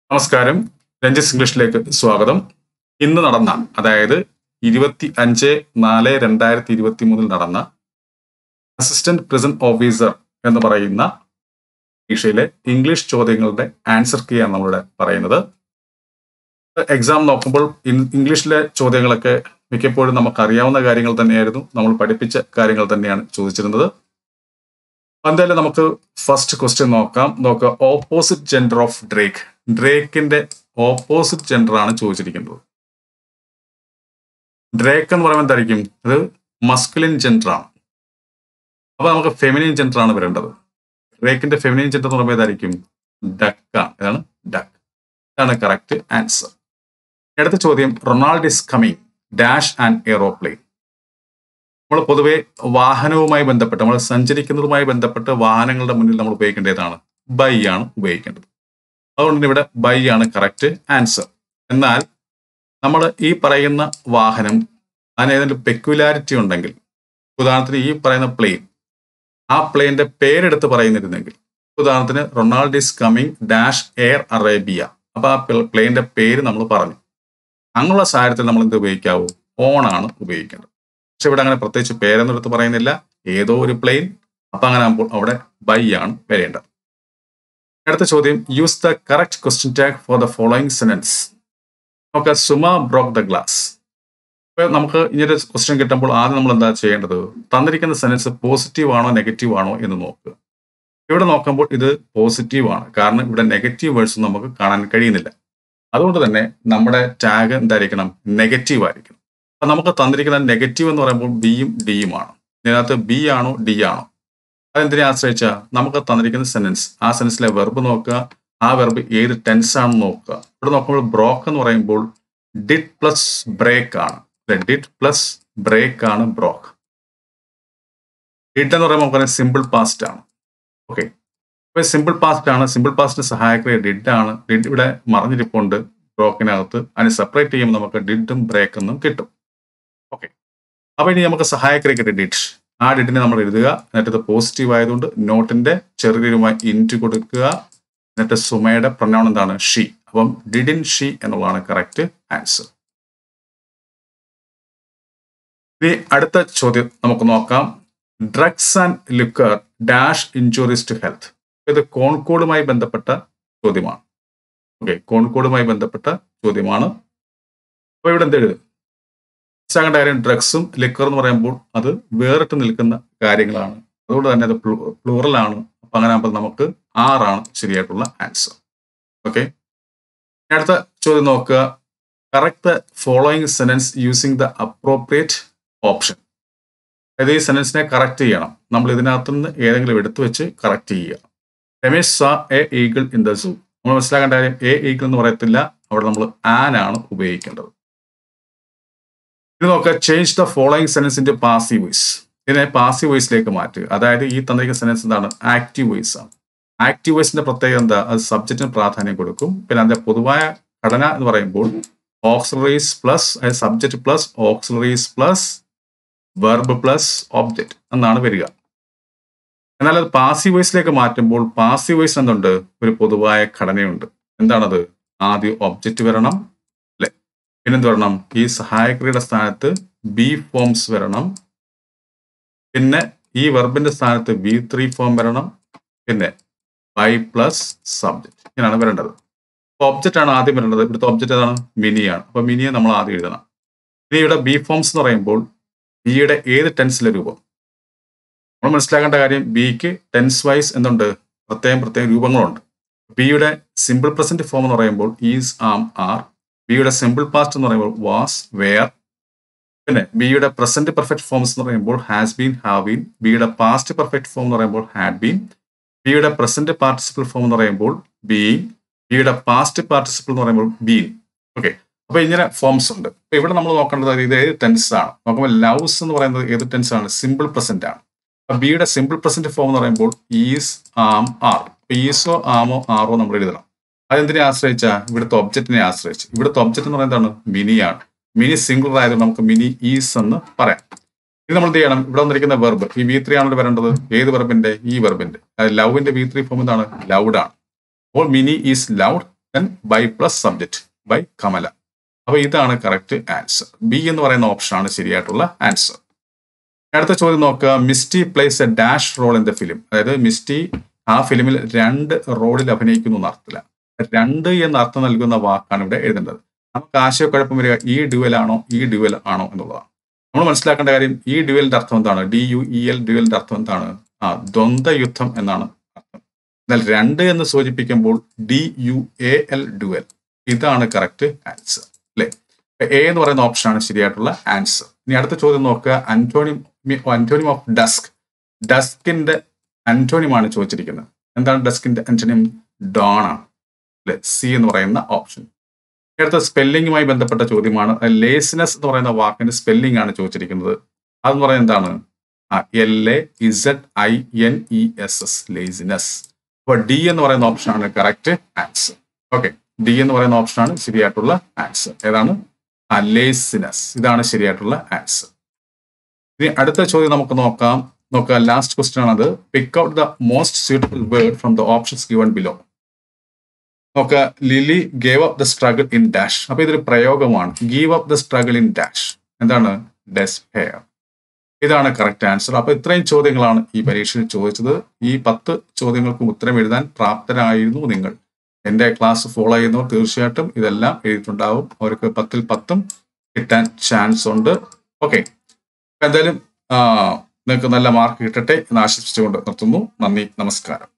നമസ്കാരം രഞ്ജിസ് ഇംഗ്ലീഷിലേക്ക് സ്വാഗതം ഇന്ന് നടന്ന അതായത് ഇരുപത്തി അഞ്ച് നാല് രണ്ടായിരത്തി ഇരുപത്തി മൂന്നിൽ നടന്ന അസിസ്റ്റന്റ് പ്രസന്റ് ഓഫീസർ എന്ന് പറയുന്ന പരീക്ഷയിലെ ഇംഗ്ലീഷ് ചോദ്യങ്ങളുടെ ആൻസർ കീയാണ് നമ്മളിവിടെ പറയുന്നത് എക്സാം നോക്കുമ്പോൾ ഇൻ- ഇംഗ്ലീഷിലെ ചോദ്യങ്ങളൊക്കെ മിക്കപ്പോഴും നമുക്ക് അറിയാവുന്ന കാര്യങ്ങൾ തന്നെയായിരുന്നു നമ്മൾ പഠിപ്പിച്ച കാര്യങ്ങൾ തന്നെയാണ് ചോദിച്ചിരുന്നത് എന്തായാലും നമുക്ക് ഫസ്റ്റ് ക്വസ്റ്റ്യൻ നോക്കാം നോക്കുക ഓപ്പോസിറ്റ് ജെൻഡർ ഓഫ് ഡ്രേക്ക് ഡ്രേക്കിന്റെ ഓപ്പോസിറ്റ് ജെൻഡർ ആണ് ചോദിച്ചിരിക്കുന്നത് ഡ്രേക്ക് എന്ന് പറയുമ്പോൾ എന്തായിരിക്കും ഇത് മസ്കുലിൻ ജെൻഡർ ആണ് അപ്പൊ നമുക്ക് ഫെമിനിൻ ജെൻഡർ ആണ് വരേണ്ടത് ഡ്രേക്കിന്റെ ഫെമിനിൻ ജെൻഡർ എന്ന് പറയുമ്പോൾ ഏതായിരിക്കും ഡക്ക് ആണ് ഇതാണ് ഡക്ക് ഇതാണ് കറക്റ്റ് ആൻസർ അടുത്ത ചോദ്യം Ronald is coming dash and aeroplane നമ്മൾ പൊതുവെ വാഹനവുമായി ബന്ധപ്പെട്ട് നമ്മൾ സഞ്ചരിക്കുന്നതുമായി ബന്ധപ്പെട്ട് വാഹനങ്ങളുടെ മുന്നിൽ നമ്മൾ ഉപയോഗിക്കേണ്ടതാണ് ബൈ ആണ് ഉപയോഗിക്കേണ്ടത് അതുകൊണ്ട് തന്നെ ഇവിടെ ബൈ ആണ് കറക്റ്റ് ആൻസർ എന്നാൽ നമ്മൾ ഈ പറയുന്ന വാഹനം അതിന് ഏതെങ്കിലും പെക്യുലാരിറ്റി ഉണ്ടെങ്കിൽ ഉദാഹരണത്തിന് ഈ പറയുന്ന പ്ലെയിൻ ആ പ്ലെയിന്റെ പേരെടുത്ത് പറയുന്നിരുന്നെങ്കിൽ ഉദാഹരണത്തിന് Ronald is coming dash Air Arabia അപ്പൊ ആ പ്ലെയിന്റെ പേര് നമ്മൾ പറഞ്ഞു അങ്ങനെയുള്ള സാഹചര്യത്തിൽ നമ്മൾ എന്ത് ഉപയോഗിക്കാവൂ ഓൺ ആണ് ഉപയോഗിക്കേണ്ടത് പക്ഷെ ഇവിടെ അങ്ങനെ പ്രത്യേകിച്ച് പേരൊന്നും എടുത്ത് പറയുന്നില്ല ഏതോ ഒരു പ്ലെയിൻ അപ്പൊ അങ്ങനെ ആകുമ്പോൾ അവിടെ ബൈ ആണ് വരേണ്ടത് അടുത്ത ചോദ്യം use the correct question tag for the following sentence നമുക്ക് സുമ ബ്രോക്ക് ദ ഗ്ലാസ് ഇപ്പൊ നമുക്ക് ഇങ്ങനൊരു ക്വസ്റ്റ്യൻ കിട്ടുമ്പോൾ ആദ്യം നമ്മൾ എന്താ ചെയ്യേണ്ടത് തന്നിരിക്കുന്ന സെനൻസ് പോസിറ്റീവ് ആണോ നെഗറ്റീവ് ആണോ എന്ന് നോക്കുക ഇവിടെ നോക്കുമ്പോൾ ഇത് പോസിറ്റീവ് ആണ് കാരണം ഇവിടെ നെഗറ്റീവ് വേർഡ്സ് നമുക്ക് കാണാൻ കഴിയുന്നില്ല അതുകൊണ്ട് തന്നെ നമ്മുടെ ടാഗ് എന്തായിരിക്കണം നെഗറ്റീവ് ആയിരിക്കണം അപ്പൊ നമുക്ക് തന്നിരിക്കുന്ന നെഗറ്റീവ് എന്ന് പറയുമ്പോൾ ബിയും ഡിയും ആണ് ഇതിനകത്ത് ബി ആണോ ഡി ആണോ അതെന്തിനെ ആശ്രയിച്ചാൽ നമുക്ക് തന്നിരിക്കുന്ന സെന്റൻസ് ആ സെൻസിലെ വെർബ് നോക്കുക ആ വെർബ് ഏത് ടെൻസ് ആണെന്ന് നോക്കുക ഇവിടെ നോക്കുമ്പോൾ ബ്രോക്ക് എന്ന് പറയുമ്പോൾ ഡിഡ് പ്ലസ് ബ്രേക്ക് ആണ് ഡിഡ് പ്ലസ് ബ്രേക്ക് ആണ് ബ്രോക്ക് ഡിഡ് എന്ന് പറയുമ്പോൾ നമുക്ക് സിമ്പിൾ പാസ്റ്റ് ആണ് ഓക്കെ ഇപ്പൊ സിമ്പിൾ പാസ്റ്റ് ആണ് സിമ്പിൾ പാസ്റ്റിന് സഹായകമായ ഡിഡ് ആണ് ഡിഡ് ഇവിടെ മറിഞ്ഞിരിപ്പുണ്ട് ബ്രോക്കിനകത്ത് അതിന് സെപ്പറേറ്റ് ചെയ്യുമ്പോൾ നമുക്ക് ഡിഡും ബ്രേക്ക് എന്നും കിട്ടും ഓക്കെ അപ്പൊ ഇനി നമുക്ക് സഹായകമായി കിട്ടിയ ഡിഡ് ആ ഡിഡിനെ നമ്മൾ എഴുതുക എന്നിട്ട് ഇത് പോസിറ്റീവ് ആയതുകൊണ്ട് നോട്ടിന്റെ ചെറുതീരുമായി ഇൻറ്റ് കൊടുക്കുക എന്നിട്ട് സുമയുടെ പ്രൊനൗൺ എന്താണ് ഷീ അപ്പം ഡിഡിൻ ഷീ എന്നുള്ളതാണ് കറക്റ്റ് ആൻസർ ഇനി അടുത്ത ചോദ്യം നമുക്ക് നോക്കാം drugs and liquor dash injuries to health ഇത് കോൺകോഡുമായി ബന്ധപ്പെട്ട ചോദ്യമാണ് ഓക്കെ കോൺകോഡുമായി ബന്ധപ്പെട്ട ചോദ്യമാണ് അപ്പൊ ഇവിടെ എന്ത് എഴുതും മനസ്സിലാക്കേണ്ട കാര്യം ഡ്രഗ്സും ലിക്കർ എന്ന് പറയുമ്പോൾ അത് വേറിട്ട് നിൽക്കുന്ന കാര്യങ്ങളാണ് അതുകൊണ്ട് തന്നെ അത് പ്ലൂറൽ ആണ് അപ്പൊ അങ്ങനെ ആകുമ്പോൾ നമുക്ക് ആറാണ് ശരിയായിട്ടുള്ള ആൻസർ ഓക്കെ അടുത്ത ചോദ്യം നോക്കുക correct following sentence using the appropriate option അതായത് ഈ സെനൻസിനെ കറക്റ്റ് ചെയ്യണം നമ്മൾ ഇതിനകത്ത് നിന്ന് ഏതെങ്കിലും എടുത്തു വെച്ച് കറക്റ്റ് ചെയ്യുക Ramesh saw a eagle in the zoo നമ്മൾ മനസ്സിലാക്കേണ്ട കാര്യം എ ഈഗിൾ എന്ന് പറയത്തില്ല അവിടെ നമ്മൾ ആൻ ആണ് ഉപയോഗിക്കേണ്ടത് ഇത് നോക്കുക change the following sentence in passive voice ഇതിനെ പാസീവ് വോയിസിലേക്ക് മാറ്റുക അതായത് ഈ തന്നിരിക്കുന്ന സെനൻസ് എന്താണ് ആക്റ്റീവ് വോയിസ് ആണ് ആക്റ്റീവ് വോയിസിന്റെ പ്രത്യേകത എന്താ അത് സബ്ജക്റ്റിന് പ്രാധാന്യം കൊടുക്കും പിന്നെ അതിന്റെ പൊതുവായ ഘടന എന്ന് പറയുമ്പോൾ auxiliaries plus subject plus auxiliaries plus verb plus object എന്നാണ് വരിക എന്നാൽ അത് പാസീവ് വോയിസിലേക്ക് മാറ്റുമ്പോൾ പാസീവ് വോയിസ് എന്തുണ്ട് ഒരു പൊതുവായ ഘടനയുണ്ട് എന്താണത് ആദ്യം ഒബ്ജക്റ്റ് വരണം അല്ലെ പിന്നെന്ത് വരണം ഈ സഹായക്രിയയുടെ സ്ഥാനത്ത് ബി ഫോംസ് വരണം പിന്നെ ഈ വെർബിന്റെ സ്ഥാനത്ത് ബി ത്രീ ഫോം വരണം പിന്നെ ബൈ പ്ലസ് സബ്ജക്റ്റ് ഇങ്ങനെയാണ് വരേണ്ടത് ഒബ്ജക്റ്റ് ആണ് ആദ്യം വരേണ്ടത് ഇവിടുത്തെ ഒബ്ജക്റ്റ് ഏതാണ് മിനിയാണ് അപ്പൊ മിനിയെ നമ്മൾ ആദ്യം എഴുതണം ഇനി ഇവിടെ ബി ഫോംസ് എന്ന് പറയുമ്പോൾ ബിയുടെ ഏത് ടെൻസിലെ രൂപം നമ്മൾ മനസ്സിലാക്കേണ്ട കാര്യം ബിക്ക് ടെൻസ് വൈസ് എന്തുണ്ട് പ്രത്യേകം പ്രത്യേകം രൂപങ്ങളുണ്ട് ബിയുടെ സിമ്പിൾ പ്രസന്റ് ഫോം എന്ന് പറയുമ്പോൾ ഈസ് ആം ആർ ബിയുടെ സിമ്പിൾ പാസ്റ്റ് എന്ന് പറയുമ്പോൾ വാസ് വെയർ പിന്നെ ബിയുടെ പ്രസന്റ് പെർഫെക്റ്റ് ഫോംസ് എന്ന് പറയുമ്പോൾ ഹാസ് ബീൻ ഹാവ് ബീൻ ബിയുടെ പാസ്റ്റ് പെർഫെക്റ്റ് ഫോം എന്ന് പറയുമ്പോൾ ഹാഡ് ബീൻ ബിയുടെ പ്രസന്റ് പാർട്ടിസിപ്പിൾ ഫോം എന്ന് പറയുമ്പോൾ ബീയിങ് ബിയുടെ പാസ്റ്റ് പാർട്ടിസിപ്പിൾ എന്ന് പറയുമ്പോൾ ബീൻ ഓക്കെ അപ്പൊ ഇങ്ങനെ ഫോംസ് ഉണ്ട് അപ്പൊ ഇവിടെ നമ്മൾ നോക്കേണ്ടത് ഇത് ഏത് ടെൻസ് ആണ് നോക്കുമ്പോൾ ലവ്സ് എന്ന് പറയുന്നത് ഏത് ടെൻസ് ആണ് സിമ്പിൾ പ്രസന്റ് ആണ് അപ്പൊ ബിയുടെ സിമ്പിൾ പ്രസന്റ് ഫോം എന്ന് പറയുമ്പോൾ ഈസ് ആം ആർ ഈസോ ആമോ ആറോ നമ്മൾ എഴുതണം അതെന്തിനെ ആശ്രയിച്ച ഇവിടുത്തെ ഒബ്ജക്റ്റിനെ ആശ്രയിച്ച് ഇവിടുത്തെ ഒബ്ജക്റ്റ് എന്ന് പറയുന്നത് എന്താണ് മിനിയാണ് മിനി സിംഗിൾ ആയതുകൊണ്ട് നമുക്ക് മിനി ഈസ് എന്ന് പറയാം ഇത് നമ്മൾ എന്ത് ചെയ്യണം ഇവിടെ വന്നിരിക്കുന്ന വെർബ് ഈ വി ത്രീ ആണല്ലോ വരേണ്ടത് ഏത് വെർബിന്റെ ഈ വെർബിന്റെ ലവിന്റെ വി ത്രീ ഫോം എന്താണ് ലൗഡ് ആണ് അപ്പോൾ Mini is loved then by plus subject by Kamala അപ്പൊ ഇതാണ് കറക്റ്റ് ആൻസർ ബി എന്ന് പറയുന്ന ഓപ്ഷനാണ് ശരിയായിട്ടുള്ള ആൻസർ അടുത്ത ചോദ്യം നോക്കുക Misty plays a dash role in the film അതായത് മിസ്റ്റി ആ ഫിലിമിൽ രണ്ട് റോളിൽ അഭിനയിക്കുന്നു എന്ന അർത്ഥത്തില രണ്ട് എന്ന അർത്ഥം നൽകുന്ന വാക്കാണ് ഇവിടെ എഴുതേണ്ടത് നമുക്ക് ആശയക്കുഴപ്പം വരിക ഈ ഡ്യുവൽ ആണോ ഈ ഡ്യുവൽ ആണോ എന്നുള്ളതാണ് നമ്മൾ മനസ്സിലാക്കേണ്ട കാര്യം ഈ ഡ്യുവലിന്റെ അർത്ഥം എന്താണ് ഡി യു ഇ എൽ ഡ്യുവലിന്റെ അർത്ഥം എന്താണ് ആ ദ്വന്ദ് യുദ്ധം എന്നാണ് അർത്ഥം എന്നാൽ രണ്ട് എന്ന് സൂചിപ്പിക്കുമ്പോൾ D U A L dual ഇതാണ് കറക്റ്റ് ആൻസർ അല്ലേ എ എന്ന് പറയുന്ന ഓപ്ഷനാണ് ശരിയായിട്ടുള്ള ആൻസർ ഇനി അടുത്ത ചോദ്യം നോക്കുക അന്റോണിം അന്റോണിം ഓഫ് ഡസ്ക് ഡസ്കിന്റെ അന്റോണിമാണ് ചോദിച്ചിരിക്കുന്നത് എന്താണ് ഡസ്കിന്റെ അന്റോണിം ഡോൺ ആണ് അല്ലെ സി എന്ന് പറയുന്ന ഓപ്ഷൻ അടുത്ത സ്പെല്ലിങ്ങുമായി ബന്ധപ്പെട്ട ചോദ്യമാണ് ലേസിനെസ് എന്ന് പറയുന്ന വാക്കിന്റെ സ്പെല്ലിംഗ് ആണ് ചോദിച്ചിരിക്കുന്നത് അതെന്ന് പറയുന്നത് എന്താണ് ആ L A Z I N E S S laziness അപ്പൊ ഡി എന്ന് പറയുന്ന ഓപ്ഷനാണ് കറക്റ്റ് ആൻസർ ഓക്കെ ഡി എന്ന് പറയുന്ന ഓപ്ഷനാണ് ശരിയായിട്ടുള്ള ആൻസർ ഏതാണ് ആ ലേസിനെസ് ഇതാണ് ശരിയായിട്ടുള്ള ആൻസർ ഇനി അടുത്ത ചോദ്യം നമുക്ക് നോക്കാം നോക്കാം ലാസ്റ്റ് ക്വസ്റ്റ്യൻ ആണത് pick out the most suitable word from the options given below നോക്കുക Lily gave up the struggle in dash അപ്പൊ ഇതൊരു പ്രയോഗമാണ് give up the struggle in dash എന്താണ് ഡെസ്പെയർ ഇതാണ് കറക്റ്റ് ആൻസർ അപ്പൊ ഇത്രയും ചോദ്യങ്ങളാണ് ഈ പരീക്ഷയിൽ ചോദിച്ചത് ഈ പത്ത് ചോദ്യങ്ങൾക്കും ഉത്തരം എഴുതാൻ പ്രാപ്തരായിരുന്നു നിങ്ങൾ എന്റെ ക്ലാസ് ഫോളോ ചെയ്യുന്നവർ തീർച്ചയായിട്ടും ഇതെല്ലാം എഴുതിയിട്ടുണ്ടാവും അവർക്ക് പത്തിൽ പത്തും കിട്ടാൻ ചാൻസ് ഉണ്ട് ഓക്കെ എന്തായാലും നിങ്ങൾക്ക് നല്ല മാർക്ക് കിട്ടട്ടെ എന്ന് ആശംസിച്ചുകൊണ്ട് നിർത്തുന്നു നന്ദി നമസ്കാരം